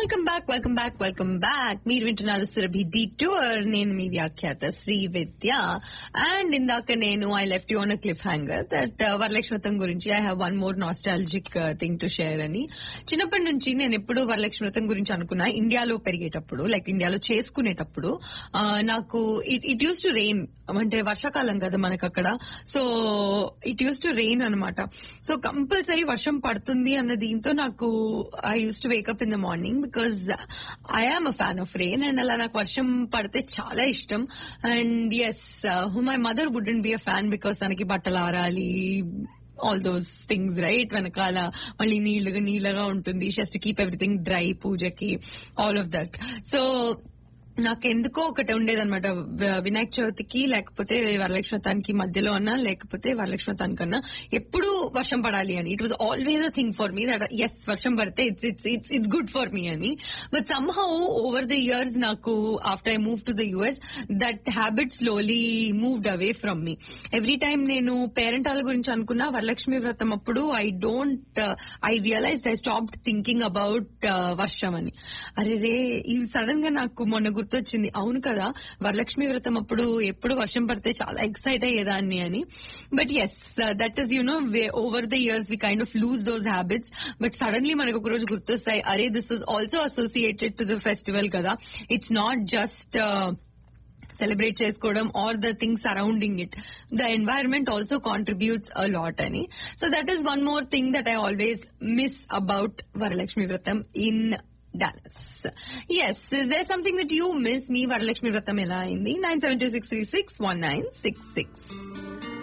welcome back welcome back welcome back మీరు వింటున్నారు Surabhi D tour నేను మీ వ్యాఖ్యాత శ్రీ విద్య అండ్ ఇందాక నేను I left you on a cliffhanger that వరలక్ష్మతం గురించి I have one more nostalgic thing to share అని చిన్నప్పటి నుంచి నేను ఎప్పుడు వరలక్ష్మతం గురించి అనుకున్నా ఇండియాలో పెరిగేటప్పుడు లైక్ ఇండియాలో చేసుకునేటప్పుడు ఆ, నాకు it it used to rain అంటే వర్షాకాలం కదా మనకు అక్కడ so it used to rain అనమాట సో కంపల్సరీ వర్షం పడుతుంది అన్న దీంతో నాకు I used to wake up in the morning because I am a fan of rain and అలా నాకు వర్షం పడితే చాలా ఇష్టం and yes my mother wouldn't be a fan because తనకి బట్టలు ఆరాలి ఆల్ దోస్ థింగ్స్ రైట్ వెనకాల మళ్ళీ నీళ్లుగా నీళ్ళగా ఉంటుంది జస్ట్ కీప్ ఎవ్రీథింగ్ డ్రై పూజకి ఆల్ ఆఫ్ దట్ సో నాకెందుకో ఒకటి ఉండేదన్నమాట వ- వినాయక చవితికి లేకపోతే వరలక్ష్మతానికి మధ్యలో అన్నా లేకపోతే వరలక్ష్మతానికన్నా ఎప్పుడు వర్షం పడాలి అని it was always a thing for me that yes వర్షం పడితే it's it's it's it's good for me అని but somehow over the years నాకు after I move to the US that habit slowly moved away from me every time నేను పేరెంటాల గురించి అనుకున్నా వరలక్ష్మి వ్రతం అప్పుడు I don't I realize I stop thinking about వర్షం అని అరే రే ఇది సడన్ గా నాకు మొన్న గుర్తొచ్చింది అవును కదా వరలక్ష్మి వ్రతం అప్పుడు ఎప్పుడు వర్షం పడితే చాలా ఎక్సైట్ అయ్యేదాన్ని అని but yes that is you know over the years we kind of lose those habits but suddenly మనకు ఒక రోజు గుర్తొస్తాయి అరే this was also associated to the festival కదా ఇట్స్ నాట్ జస్ట్ సెలబ్రేట్ చేసుకోవడం or the things surrounding it the environment also contributes a lot అని so that is one more thing that I always miss about Varalakshmi Vratam in Dallas yes is there something that you miss మీ వరలక్ష్మి వ్రతం ఎలా అయింది nine seven two six three six one nine six six